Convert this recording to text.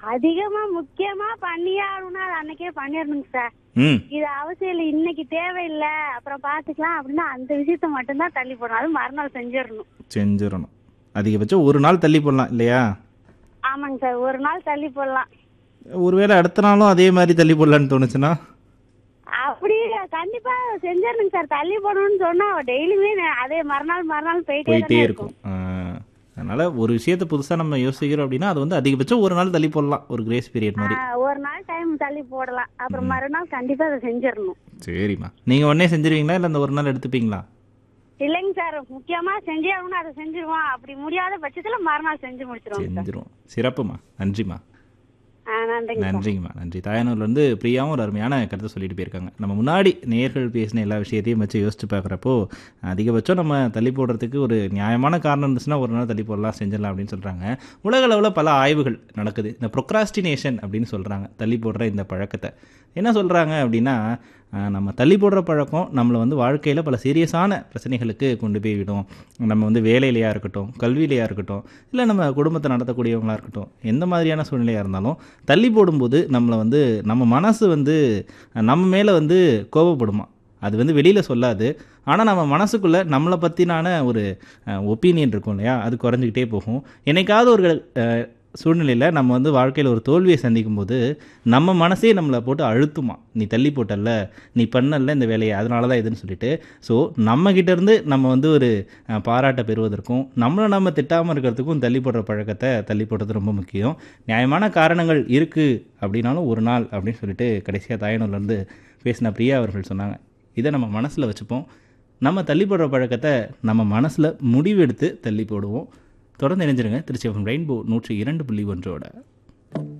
அதிகமா முக்கியமா பண்ணியே ஆகணும்னா அது அன்னைக்கே பண்ணிடணுங்க சார் ம் இது அவசியம் இல்லை இன்னைக்கு தேவையில்லை அப்புறம் பாத்துக்கலாம் அப்படின்னா அந்த விஷயத்த மட்டும்தான் தள்ளி போடணும் அது மறுநாள் செஞ்சிடணும் செஞ்சிடணும் அதிகபட்சம் ஒரு நாள் தள்ளி போடலாம் இல்லையா ஆமாங்க சார் ஒரு நாள் தள்ளி போடலாம் ஒருவேளை அடுத்த நாளும் அதே மாதிரி தள்ளி போடலான்னு தோணுச்சுன்னா அப்படி கண்டிப்பா செஞ்சிடணுங்க சார் தள்ளி போடணும்னு சொன்னா டெய்லியுமே அதே மறுநாள் மறுநாள் போயிட்டே போயிட்டே தானே இருக்கும் ஆ, அதனால ஒரு விஷயத்த புதுசாக நம்ம யோசிக்கிறோம் அப்படின்னா அது வந்து அதிகபட்சம் ஒரு நாள் தள்ளி போடலாம் ஒரு கிரேஸ் பீரியட் மாதிரி ஆ, ஒரு நாள் டைம் தள்ளி போடலாம் அப்புறம் மறுநாள் கண்டிப்பா அதை செஞ்சிடணும் சரிம்மா நீங்கள் உடனே செஞ்சிருவீங்களா இல்லை அந்த ஒரு நாள் எடுத்துப்பீங்களா இல்லைங்க சார் முக்கியமா செஞ்சே ஆகணும் அதை செஞ்சிருவோம் அப்படி முடியாத பட்சத்துல மறுநாள் செஞ்சு முடிச்சிருவோம் சார் செஞ்சிருவோம் சிறப்புமா நன்றிம்மா ஆ, நன்றிங்க சார் நன்றிங்கம்மா நன்றி தாயனூர்லேருந்து பிரியாவும் ஒரு அருமையான கருத்தை சொல்லிட்டு போயிருக்காங்க நம்ம முன்னாடி நேர்கள் பேசின எல்லா விஷயத்தையும் வச்சு யோசிச்சு பார்க்குறப்போ அதிகபட்சம் நம்ம தள்ளி போடுறதுக்கு ஒரு நியாயமான காரணம் இருந்துச்சுன்னா ஒரு நாள் தள்ளி போடலாம் செஞ்சிடலாம் அப்படின்னு சொல்கிறாங்க உலக அளவில் பல ஆய்வுகள் நடக்குது இந்த ப்ரொக்ராஸ்டினேஷன் அப்படின்னு சொல்கிறாங்க தள்ளி போடுற இந்த பழக்கத்தை என்ன சொல்கிறாங்க அப்படின்னா அஹ், நம்ம தள்ளி போடுற பழக்கம் நம்மளை வந்து வாழ்க்கையில் பல சீரியஸான பிரச்சனைகளுக்கு கொண்டு போய் விடும் நம்ம வந்து வேலையிலையாக இருக்கட்டும் கல்வியிலையாக இருக்கட்டும் இல்லை நம்ம குடும்பத்தை நடத்தக்கூடியவங்களா இருக்கட்டும் எந்த மாதிரியான சூழ்நிலையாக இருந்தாலும் தள்ளி போடும்போது நம்மளை வந்து நம்ம மனசு வந்து அஹ், நம்ம மேலே வந்து கோபப்படுமா அது வந்து வெளியில் சொல்லாது ஆனால் நம்ம மனசுக்குள்ளே நம்மளை பற்றினான ஒரு ஒப்பீனியன் இருக்கும் இல்லையா அது குறைஞ்சிக்கிட்டே போகும் என்னைக்காவது ஒரு சூழ்நிலையில் நம்ம வந்து வாழ்க்கையில் ஒரு தோல்வியை சந்திக்கும் போது நம்ம மனசே நம்மளை போட்டு அழுத்துமா நீ தள்ளி போட்டல்ல நீ பண்ணல இந்த வேலையை அதனால தான் இதுன்னு சொல்லிட்டு ஸோ நம்மக்கிட்ட இருந்து நம்ம வந்து ஒரு அஹ், பாராட்டை பெறுவதற்கும் நம்மளை நம்ம திட்டாமல் இருக்கிறதுக்கும் தள்ளி போடுற பழக்கத்தை தள்ளி போடுறது ரொம்ப முக்கியம் நியாயமான காரணங்கள் இருக்குது அப்படின்னாலும் ஒரு நாள் அப்படின்னு சொல்லிட்டு கடைசியாக தாயனூர்லேருந்து பேசின பிரியா அவர்கள் சொன்னாங்க இதை நம்ம மனசில் வச்சுப்போம் நம்ம தள்ளி போடுற பழக்கத்தை நம்ம மனசில் முடிவெடுத்து தள்ளி போடுவோம் தொடர்ந்து இணைஞ்சிருங்க திருச்சி ரெயின்போ நூற்றி இரண்டு புள்ளி ஒன்றோட